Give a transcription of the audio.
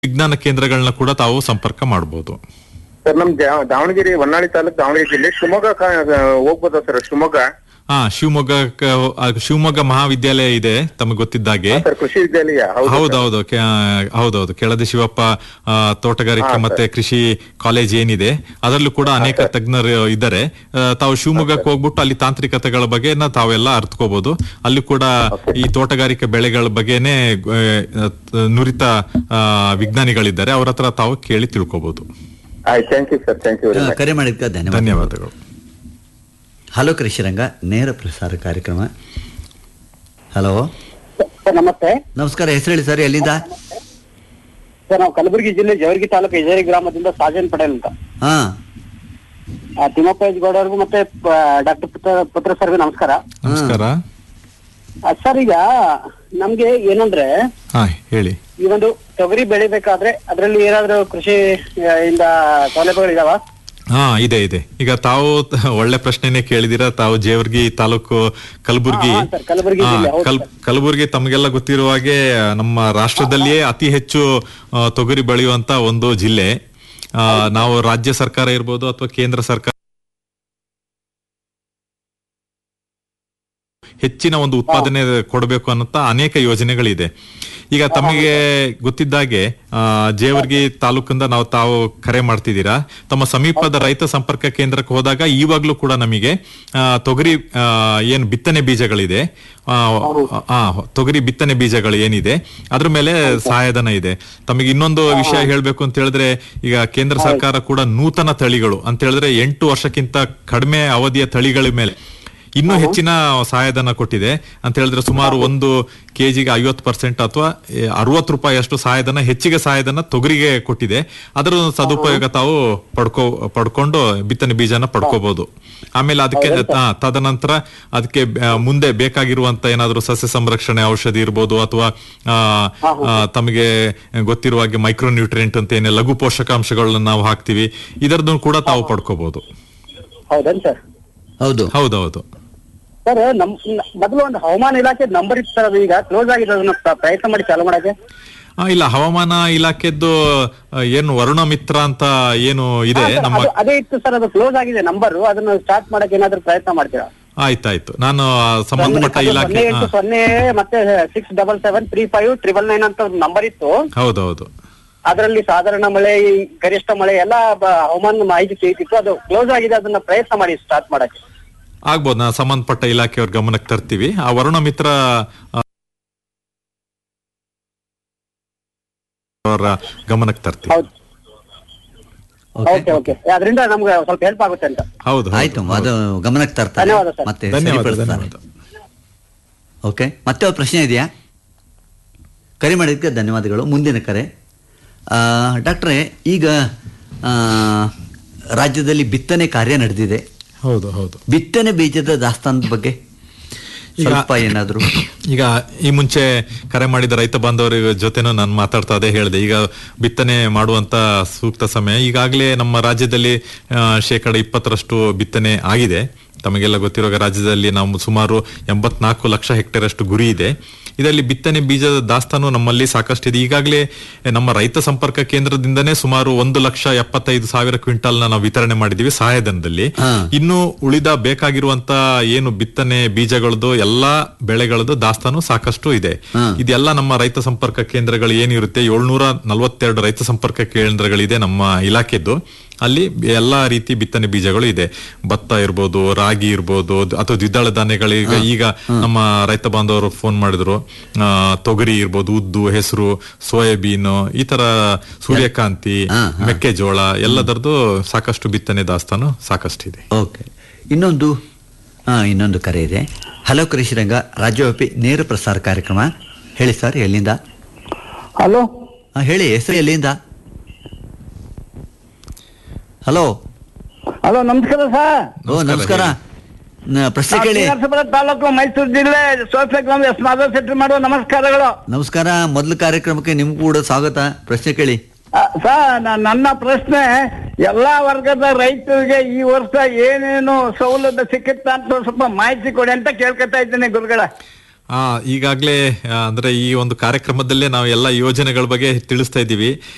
ವಿಜ್ಞಾನ ಕೇಂದ್ರಗಳನ್ನ ಕೂಡ ತಾವು ಸಂಪರ್ಕ ಮಾಡಬಹುದು ಸರ್ ನಮ್ ಜಾ- ದಾವಣಗೆರೆ ಹೊನ್ನಾಳಿ ತಾಲೂಕ್ ದಾವಣಗೆರೆ ಜಿಲ್ಲೆ ಶಿವಮೊಗ್ಗ ಕ- ಹೋಗ್ಬೋದಾ ಸರ್ ಶಿವಮೊಗ್ಗ ಹಾ ಶಿವಮೊಗ್ಗ ಕ- ಆ, ಶಿವಮೊಗ್ಗ ಮಹಾವಿದ್ಯಾಲಯ ಇದೆ ತಮಗೆ ಗೊತ್ತಿದ್ದಾಗೆ ಸರ್ ಕೃಷಿ ವಿದ್ಯಾಲಯ ಹೌದು ಸರ್. ಹೌದೌದು ಕೆ- ಹೌದೌದು ಕೆಳದಿ ಶಿವಪ್ಪ ಆ, ತೋಟಗಾರಿಕೆ ಮತ್ತೆ ಕೃಷಿ ಕಾಲೇಜ್ ಏನಿದೆ ಅದರಲ್ಲೂ ಕೂಡ ಅನೇಕ ತಜ್ಞರು ಇದ್ದಾರೆ ಆ, ತಾವು ಶಿವಮೊಗ್ಗಕ್ಕೆ ಹೋಗ್ಬಿಟ್ಟು ಅಲ್ಲಿ ತಾಂತ್ರಿಕತೆಗಳ ಬಗ್ಗೆ ತಾವೆಲ್ಲ ಅರ್ಥಕೋಬಹುದು ಅಲ್ಲಿ ಕೂಡ ಈ ತೋಟಗಾರಿಕೆ ಬೆಳೆಗಳ ಬಗ್ಗೆನೆ ಆ, ನುರಿತ ಆ, ವಿಜ್ಞಾನಿಗಳಿದ್ದಾರೆ ಅವ್ರ ಹತ್ರ ತಾವು ಕೇಳಿ ತಿಳ್ಕೊಬಹುದು ಆಯ್ತು thank you sir thank you very ah, much ಕರೆ ಮಾಡಿದ್ಕ ಧನ್ಯವಾದ ಧನ್ಯವಾದಗಳು ಹಲೋ ಕೃಷಿರಂಗ ನೇರ ಪ್ರಸಾರ ಕಾರ್ಯಕ್ರಮ ಹಲೋ ಸರ್ ನಮಸ್ತೆ ನಮಸ್ಕಾರ ಹೆಸರು ಹೇಳಿ ಸರ್ ಎಲ್ಲಿಂದ ಸರ್ ನಾವು ಕಲಬುರಗಿ ಜಿಲ್ಲೆ ಜವರ್ಗಿ ತಾಲೂಕು ಇಜೇರಿ ಗ್ರಾಮದಿಂದ ಸಾಜನ್ ಪಟೇಲ್ ಅಂತ ಹಾ ಆ, ತಿಮ್ಮಪ್ಪ ಎಚ್ ಗೌಡ ಅವ್ರಿಗೂ ಮತ್ತೆ ಡಾಕ್ಟರ್ ಪುತ್ರ ಪುತ್ರ ಸರ್ಗೂ ನಮಸ್ಕಾರ ನಮಸ್ಕಾರ ಆ, ಸರ್ ಈಗ ನಮ್ಗೆ ಏನಂದ್ರೆ ಹಾ ಹೇಳಿ ಈ ಒಂದು ತೊಗರಿ ಬೆಳಿಬೇಕಾದ್ರೆ ಅದರಲ್ಲಿ ಏನಾದ್ರು ಕೃಷಿ ಆ, ಇಂದ ಸೌಲಭ್ಯಗಳಿದಾವ ಹಾ ಇದೆ ಇದೆ ಈಗ ತಾವು ತ- ಒಳ್ಳೆ ಪ್ರಶ್ನೆನೆ ಕೇಳಿದಿರ ತಾವು ಜೇವರ್ಗಿ ತಾಲೂಕು ಕಲಬುರ್ಗಿ ಹಾ, ಸರ್, ಕಲಬುರ್ಗಿ ಹಾ, ಜಿಲ್ಲೆ, ಹೌದು ಕಲ್- ಕಲಬುರ್ಗಿ ತಮಗೆಲ್ಲ ಗೊತ್ತಿರುವ ಹಾಗೆ ನಮ್ಮ ರಾಷ್ಟ್ರದಲ್ಲಿಯೇ ಅತಿ ಹೆಚ್ಚು ಆ, ತೊಗರಿ ಬೆಳೆಯುವಂತ ಒಂದು ಜಿಲ್ಲೆ ಆ, ನಾವು ರಾಜ್ಯ ಸರ್ಕಾರ ಇರ್ಬೋದು ಅಥವಾ ಕೇಂದ್ರ ಸರ್ಕಾರ ಹೆಚ್ಚಿನ ಒಂದು ಉತ್ಪಾದನೆ ಕೊಡಬೇಕು ಅನ್ನೋಂತ ಅನೇಕ ಯೋಜನೆಗಳಿದೆ ಈಗ ತಮಗೆ ಗೊತ್ತಿದ್ದಾಗೆ ಆ, ಜೇವರ್ಗಿ ತಾಲೂಕಿಂದ ನಾವು ತಾವು ಕರೆ ಮಾಡ್ತಿದ್ದೀರಾ ತಮ್ಮ ಸಮೀಪದ ರೈತ ಸಂಪರ್ಕ ಕೇಂದ್ರಕ್ಕೆ ಹೋದಾಗ ಇವಾಗ್ಲೂ ಕೂಡ ನಮಗೆ ಆ, ತೊಗರಿ ಆ, ಏನ್ ಬಿತ್ತನೆ ಬೀಜಗಳಿದೆ ಆ, ಆ, ತೊಗರಿ ಬಿತ್ತನೆ ಬೀಜಗಳು ಏನಿದೆ ಅದ್ರ ಮೇಲೆ ಸಹಾಯಧನ ಇದೆ ತಮಗೆ ಇನ್ನೊಂದು ವಿಷಯ ಹೇಳ್ಬೇಕು ಅಂತ ಹೇಳಿದ್ರೆ ಈಗ ಕೇಂದ್ರ ಸರ್ಕಾರ ಕೂಡ ನೂತನ ತಳಿಗಳು ಅಂತ ಹೇಳಿದ್ರೆ ಎಂಟು ವರ್ಷಕ್ಕಿಂತ ಕಡಿಮೆ ಅವಧಿಯ ತಳಿಗಳ ಮೇಲೆ ಇನ್ನೂ ಹೆಚ್ಚಿನ ಸಹಾಯಧನ ಕೊಟ್ಟಿದೆ ಅಂತ ಹೇಳಿದ್ರೆ ಸುಮಾರು ಒಂದು ಕೆಜಿಗೆ ಐವತ್ತು ಪರ್ಸೆಂಟ್ ಅಥವಾ ಅರವತ್ತು ರೂಪಾಯಿ ಅಷ್ಟು ಸಹಾಯಧನ ಹೆಚ್ಚಿಗೆ ಸಹಾಯಧನ ತೊಗರಿಗೆ ಕೊಟ್ಟಿದೆ ಅದರ ಸದುಪಯೋಗ ತಾವು ಪಡ್ಕೋ ಪಡ್ಕೊಂಡು ಬಿತ್ತನೆ ಬೀಜನ ಪಡ್ಕೋಬಹುದು ಆಮೇಲೆ ಅದಕ್ಕೆ ಆ, ತದನಂತರ ಅದಕ್ಕೆ ಆ, ಮುಂದೆ ಬೇಕಾಗಿರುವಂತ ಏನಾದ್ರು ಸಸ್ಯ ಸಂರಕ್ಷಣೆ ಔಷಧಿ ಇರ್ಬೋದು ಅಥವಾ ಆ, ಆ, ತಮಗೆ ಗೊತ್ತಿರುವ ಹಾಗೆ ಮೈಕ್ರೋ ನ್ಯೂಟ್ರಿಯೆಂಟ್ ಅಂತ ಏನೇ ಲಘು ಪೋಷಕಾಂಶಗಳನ್ನ ನಾವು ಹಾಕ್ತಿವಿ ಇದರದ್ದು ಕೂಡ ತಾವು ಪಡ್ಕೋಬಹುದು ಹೌದನ್ ಸರ್ ಹೌದು ಹೌದೌದು ಸರ್ ನಮ್ ನ- ಮೊದಲು ಒಂದು ಹವಾಮಾನ ಇಲಾಖೆ ನಂಬರ್ ಇತ್ತು ಸರ್ ಅದು ಈಗ ಕ್ಲೋಸ್ ಆಗಿದೆ ಅದನ್ನ ಪ್ರ- ಪ್ರಯತ್ನ ಮಾಡಿ ಚಾಲು ಮಾಡಕ್ಕೆ ಆ, ಇಲ್ಲ ಹವಾಮಾನ ಇಲಾಖೆದ್ದು ಆ, ಏನು ವರುಣ ಮಿತ್ರ ಅಂತ ಏನು ಇದೆ ಹಾ, ಸರ್, ನಮ್ಮ ಅದು- ಅದೇ ಇತ್ತು ಸರ್ ಅದು ಕ್ಲೋಸ್ ಆಗಿದೆ ನಂಬರ್ ಅದನ್ನ ಸ್ಟಾರ್ಟ್ ಮಾಡಕ್ಕೆ ಏನಾದ್ರು ಪ್ರಯತ್ನ ಮಾಡ್ತೀರಾ ಆಯ್ತಾಯ್ತು ನಾನು ಆ, ಸಂಬಂಧಪಟ್ಟ ಅದು ಇಲಾಖೆ ಸೊನ್ನೆ ಹಾ, ಎಂಟು ಸೊನ್ನೆ ಮತ್ತೆ six double seven three five triple nine ಅಂತ ನಂಬರ್ ಇತ್ತು ಹೌದೌದು ಅದರಲ್ಲಿ ಸಾಧಾರಣ ಮಳೆ ಈ ಗರಿಷ್ಠ ಮಳೆ ಎಲ್ಲ ಬ- ಹವಾಮಾನ ಮಾಹಿತಿ ಸಿಗ್ತಿತ್ತು ಅದು ಕ್ಲೋಸ್ ಆಗಿದೆ ಅದನ್ನ ಪ್ರಯತ್ನ ಮಾಡಿ ಸ್ಟಾರ್ಟ್ ಮಾಡಕ್ಕೆ ಆಗ್ಬೋದು ನಾ ಸಂಬಂಧಪಟ್ಟ ಇಲಾಖೆಯವ್ರ ಗಮನಕ್ಕೆ ತರ್ತೀವಿ ಆ ವರುಣ ಮಿತ್ರ ಆ, ಅವರ ಗಮನಕ್ಕೆ ತರ್ತೀವಿ ಹೌದು ಓಕೆ ಓಕೆ ಓಕೆ ಅದರಿಂದ ನಮ್ಗೆ ಸ್ವಲ್ಪ ಹೆಲ್ಪ್ ಆಗುತ್ತೆ ಅಂತ ಹೌದು ಹೌದು, ಆಯ್ತು ಹೌದು. ಅದು ಗಮನಕ್ಕೆ ತರ್ತಾರೆ ಧನ್ಯವಾದ ಸರ್. ಮತ್ತೆ ಧನ್ಯವಾದ ಸರಿಪಡಿಸ್ತಾರೆ ಧನ್ಯವಾದ ಓಕೆ ಮತ್ತೆ ಒಂದು ಪ್ರಶ್ನೆ ಇದೆಯಾ ಕರೆ ಮಾಡಿದ್ದಕ್ಕೆ ಧನ್ಯವಾದಗಳು ಮುಂದಿನ ಕರೆ ಆ, ಡಾಕ್ಟ್ರೇ ಈಗ ಆ, ರಾಜ್ಯದಲ್ಲಿ ಬಿತ್ತನೆ ಕಾರ್ಯ ನಡೆದಿದೆ ಹೌದು ಹೌದು ಬಿತ್ತನೆ ಬೀಜದ ದಾಸ್ತಾನದ ಬಗ್ಗೆ ಈಗ- ಸ್ವಲ್ಪ ಏನಾದ್ರು ಈಗ ಈ ಮುಂಚೆ ಕರೆ ಮಾಡಿದ ರೈತ ಬಾಂಧವರ ಜೊತೆನೂ ನಾನು ಮಾತಾಡ್ತಾ ಅದೇ ಹೇಳಿದೆ ಈಗ ಬಿತ್ತನೆ ಮಾಡುವಂತ ಸೂಕ್ತ ಸಮಯ ಈಗಾಗಲೇ ನಮ್ಮ ರಾಜ್ಯದಲ್ಲಿ ಆ, ಶೇಕಡ ಇಪ್ಪತ್ತರಷ್ಟು ಬಿತ್ತನೆ ಆಗಿದೆ ತಮಗೆಲ್ಲ ಗೊತ್ತಿರುವ ರಾಜ್ಯದಲ್ಲಿ ನಾವು ಸುಮಾರು ಎಂಬತ್ನಾಲ್ಕು ಲಕ್ಷ ಹೆಕ್ಟೇರ್ ಅಷ್ಟು ಗುರಿ ಇದೆ ಇದರಲ್ಲಿ ಬಿತ್ತನೆ ಬೀಜದ ದಾಸ್ತಾನು ನಮ್ಮಲ್ಲಿ ಸಾಕಷ್ಟಿದೆ ಈಗಾಗಲೇ ನಮ್ಮ ರೈತ ಸಂಪರ್ಕ ಕೇಂದ್ರದಿಂದನೇ ಸುಮಾರು ಒಂದು ಲಕ್ಷ ಎಪ್ಪತ್ತೈದು ಸಾವಿರ ಕ್ವಿಂಟಾಲ್ನ ನಾವು ವಿತರಣೆ ಮಾಡಿದೀವಿ ಸಹಾಯಧನದಲ್ಲಿ ಹಾ. ಇನ್ನು ಉಳಿದ ಬೇಕಾಗಿರುವಂತ ಏನು ಬಿತ್ತನೆ ಬೀಜಗಳದ್ದು ಎಲ್ಲಾ ಬೆಳೆಗಳದ್ದು ದಾಸ್ತಾನು ಸಾಕಷ್ಟು ಇದೆ ಹಾ. ಇದೆಲ್ಲ ನಮ್ಮ ರೈತ ಸಂಪರ್ಕ ಕೇಂದ್ರಗಳು ಏನಿರುತ್ತೆ ಏಳ್ನೂರ ನಲವತ್ತೆರಡು ರೈತ ಸಂಪರ್ಕ ಕೇಂದ್ರಗಳಿದೆ ನಮ್ಮ ಇಲಾಖೆದ್ದು ಅಲ್ಲಿ ಎಲ್ಲಾ ರೀತಿ ಬಿತ್ತನೆ ಬೀಜಗಳು ಇದೆ ಭತ್ತ ಇರ್ಬೋದು ರಾಗಿ ಇರ್ಬೋದು ದ್- ಅಥವಾ ದ್ವಿದಳ ಧಾನ್ಯಗಳಿಗೆ ಈಗ ನಮ್ಮ ರೈತ ಬಾಂಧವರು ಫೋನ್ ಮಾಡಿದ್ರು ಆ, ತೊಗರಿ ಇರ್ಬೋದು ಉದ್ದು ಹೆಸರು ಸೋಯಾಬೀನ್ ಈ ತರ ಸೂರ್ಯಕಾಂತಿ ಹಾ, ಮೆಕ್ಕೆಜೋಳ ಎಲ್ಲದರದ್ದು ಸಾಕಷ್ಟು ಬಿತ್ತನೆ ದಾಸ್ತಾನು ಸಾಕಷ್ಟಿದೆ ಓಕೆ ಇನ್ನೊಂದು ಆ, ಇನ್ನೊಂದು ಕರೆ ಇದೆ ಹಲೋ ಕೃಷಿರಂಗ ರಾಜ್ಯವ್ಯಾಪಿ ನೇರ ಪ್ರಸಾರ ಕಾರ್ಯಕ್ರಮ ಹೇಳಿ ಸರ್ ಎಲ್ಲಿಂದ ಹಲೋ ಆ, ಹೇಳಿ ಹೆಸರು ಎಲ್ಲಿಂದ ಹಲೋ ಹಲೋ ನಮಸ್ಕಾರ ಸರ್ ಓ ನಮಸ್ಕಾರ ನ- ಪ್ರಶ್ನೆ ಕೇಳಿ ನರಸೀಪುರ ತಾಲೂಕು ಮೈಸೂರು ಜಿಲ್ಲೆ ಸೋಫೆ ಗ್ರಾಮ ಎಸ್ ಮಾಧವ್ ಶೆಟ್ಟಿ ಮಾಡುವ ನಮಸ್ಕಾರಗಳು ನಮಸ್ಕಾರ ಮೊದಲ ಕಾರ್ಯಕ್ರಮಕ್ಕೆ ನಿಮ್ಗೂ ಕೂಡ ಸ್ವಾಗತ ಪ್ರಶ್ನೆ ಕೇಳಿ ಆ, ಸರ್ ನ- ನನ್ನ ಪ್ರಶ್ನೆ ಎಲ್ಲಾ ವರ್ಗದ ರೈತರಿಗೆ ಈ ವರ್ಷ ಏನೇನು ಸೌಲಭ್ಯ ಸಿಕ್ಕುತ್ತ ಅಂತ ಸ್ವಲ್ಪ ಮಾಹಿತಿ ಕೊಡಿ ಅಂತ ಕೇಳ್ಕೊತಾ ಇದ್ದೀನಿ ಗುರುಗಳ ಆ ಈಗಾಗಲೇ ಅಂದ್ರೆ ಈ ಒಂದು ಕಾರ್ಯಕ್ರಮದಲ್ಲೇ ನಾವು ಎಲ್ಲ ಯೋಜನೆಗಳ ಬಗ್ಗೆ ತಿಳಿಸ್ತಾ ಇದ್ದೀವಿ